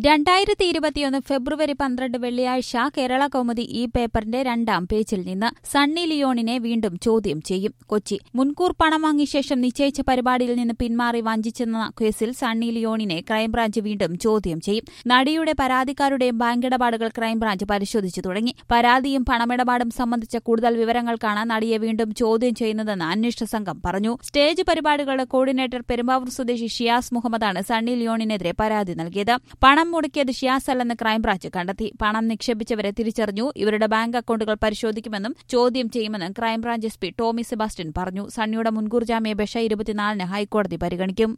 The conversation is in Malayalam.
രണ്ടായിരത്തി ഇരുപത്തിയൊന്ന് ഫെബ്രുവരി പന്ത്രണ്ട് വെള്ളിയാഴ്ച കേരള കൗമുദി ഈ പേപ്പറിന്റെ രണ്ടാം പേജിൽ നിന്ന് സണ്ണി ലിയോണിനെ വീണ്ടും ചോദ്യം ചെയ്യും കൊച്ചി മുൻകൂർ പണം വാങ്ങിയ ശേഷം നിശ്ചയിച്ച പരിപാടിയിൽ നിന്ന് പിന്മാറി വഞ്ചിച്ചെന്ന കേസിൽ സണ്ണി ലിയോണിനെ ക്രൈംബ്രാഞ്ച് വീണ്ടും ചോദ്യം ചെയ്യും നടിയുടെ പരാതിക്കാരുടെയും ബാങ്ക് ഇടപാടുകൾ ക്രൈംബ്രാഞ്ച് പരിശോധിച്ചു തുടങ്ങി പരാതിയും പണമിടപാടും സംബന്ധിച്ച കൂടുതൽ വിവരങ്ങൾക്കാണ് നടിയെ വീണ്ടും ചോദ്യം ചെയ്യുന്നതെന്ന് അന്വേഷണ സംഘം പറഞ്ഞു സ്റ്റേജ് പരിപാടികളുടെ കോർഡിനേറ്റർ പെരുമ്പാവൂർ സ്വദേശി ഷിയാസ് മുഹമ്മദാണ് സണ്ണി ലിയോണിനെതിരെ പരാതി നൽകിയത് പണം മുടക്കിയത് ഷിയാസ് അല്ലെന്ന് ക്രൈംബ്രാഞ്ച് കണ്ടെത്തി പണം നിക്ഷേപിച്ചവരെ തിരിച്ചറിഞ്ഞു ഇവരുടെ ബാങ്ക് അക്കൌണ്ടുകൾ പരിശോധിക്കുമെന്നും ചോദ്യം ചെയ്യുമെന്നും crime branch S P Tomy Sebastian പറഞ്ഞു സണ്ണിയുടെ മുൻകൂർ ജാമ്യാപേക്ഷ ഇരുപത്തിനാലിന് ഹൈക്കോടതി പരിഗണിക്കും